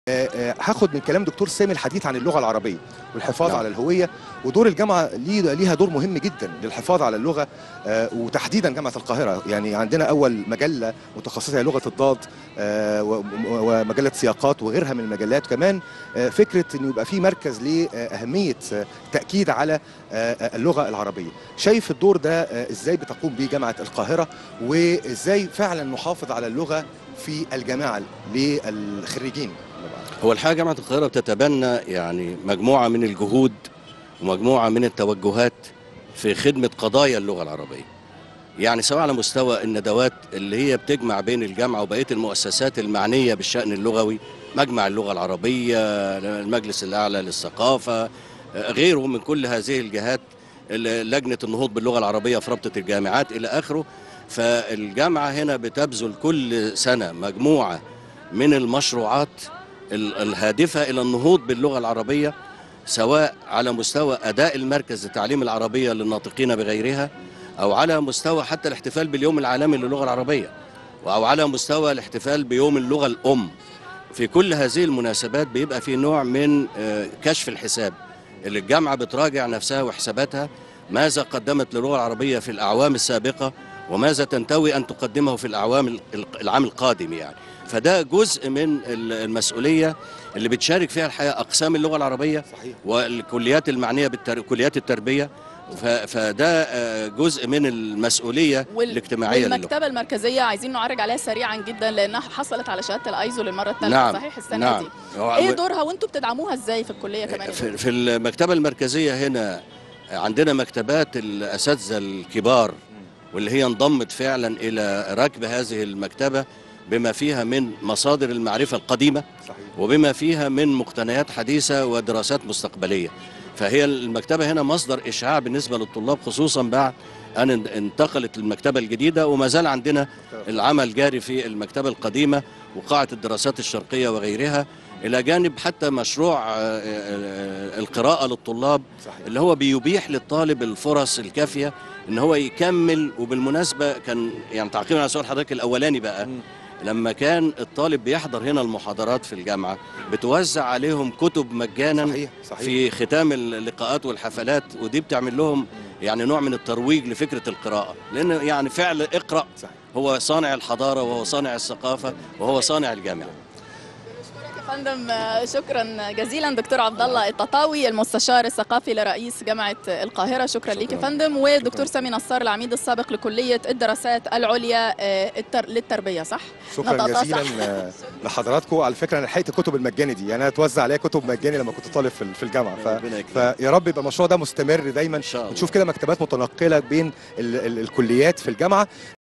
آه، آه، هاخد من كلام دكتور سامي الحديث عن اللغه العربيه والحفاظ نعم. على الهويه ودور الجامعه ليه- ليها دور مهم جدا للحفاظ على اللغه آه، وتحديدا جامعه القاهره يعني عندنا اول مجله متخصصه هي لغه الضاد آه، و- و- ومجله سياقات وغيرها من المجلات كمان آه، فكره انه يبقى في مركز لاهميه آه، تاكيد على آه، آه، اللغه العربيه شايف الدور ده آه، ازاي بتقوم به جامعه القاهره وازاي فعلا نحافظ على اللغه في الجامعه للخريجين هو الحقيقه جامعه القاهره بتتبنى يعني مجموعه من الجهود ومجموعه من التوجهات في خدمه قضايا اللغه العربيه. يعني سواء على مستوى الندوات اللي هي بتجمع بين الجامعه وبقيه المؤسسات المعنيه بالشان اللغوي، مجمع اللغه العربيه، المجلس الاعلى للثقافه، غيره من كل هذه الجهات لجنه النهوض باللغه العربيه في رابطه الجامعات الى اخره. فالجامعه هنا بتبذل كل سنه مجموعه من المشروعات ال- الهادفة إلى النهوض باللغة العربية سواء على مستوى أداء المركز لتعليم العربية للناطقين بغيرها أو على مستوى حتى الاحتفال باليوم العالمي للغة العربية أو على مستوى الاحتفال بيوم اللغة الأم في كل هذه المناسبات بيبقى في نوع من آه، كشف الحساب اللي الجامعة بتراجع نفسها وحساباتها ماذا قدمت للغة العربية في الأعوام السابقة وماذا تنتوي أن تقدمه في الأعوام ال- العام القادم يعني فده جزء من ال- المسؤولية اللي بتشارك فيها الحقيقة أقسام اللغة العربية صحيح والكليات المعنية بالكليات التربية ف- فده آه، جزء من المسؤولية وال- الاجتماعية للغة والمكتبه المركزيه عايزين نعرج عليها سريعا جدا لانها حصلت على شهاده الايزو للمره الثالثه نعم صحيح السنه نعم دي هو- ايه دورها وانتوا بتدعموها ازاي في الكليه كمان في في المكتبة المركزية هنا عندنا مكتبات الأساتذة الكبار واللي هي انضمت فعلا إلى ركب هذه المكتبة بما فيها من مصادر المعرفة القديمة صحيح وبما فيها من مقتنيات حديثة ودراسات مستقبلية فهي المكتبة هنا مصدر إشعاع بالنسبة للطلاب خصوصا بعد أن انتقلت المكتبة الجديدة وما زال عندنا العمل جاري في المكتبة القديمة وقاعة الدراسات الشرقية وغيرها إلى جانب حتى مشروع آه، آه، القراءة للطلاب صحيح اللي هو بيبيح للطالب الفرص الكافية ان هو يكمل وبالمناسبة كان يعني تعقيبا على سؤال حضرتك الاولاني بقى مم. لما كان الطالب بيحضر هنا المحاضرات في الجامعة بتوزع عليهم كتب مجانا صحيح صحيح في ختام اللقاءات والحفلات ودي بتعمل لهم يعني نوع من الترويج لفكرة القراءة لأن يعني فعل اقرأ صحيح هو صانع الحضارة وهو صانع الثقافة وهو صانع الجامعة يا فندم آه، شكرا جزيلا دكتور عبد الله التطاوي المستشار الثقافي لرئيس جامعه القاهره شكرا, ليك يا شكراً. فندم ودكتور سامي نصار العميد السابق لكليه الدراسات العليا آه، التر... للتربيه صح شكرا نطقتها جزيلا صح. آه، لحضراتكم على فكره انا لحقت الكتب المجاني دي يعني انا اتوزع عليا كتب مجاني لما كنت طالب في في الجامعه ف... ربنا يكرمك. فيا رب يبقى المشروع ده مستمر دايما إن شاء الله نشوف كده مكتبات متنقله بين ال... ال... الكليات في الجامعه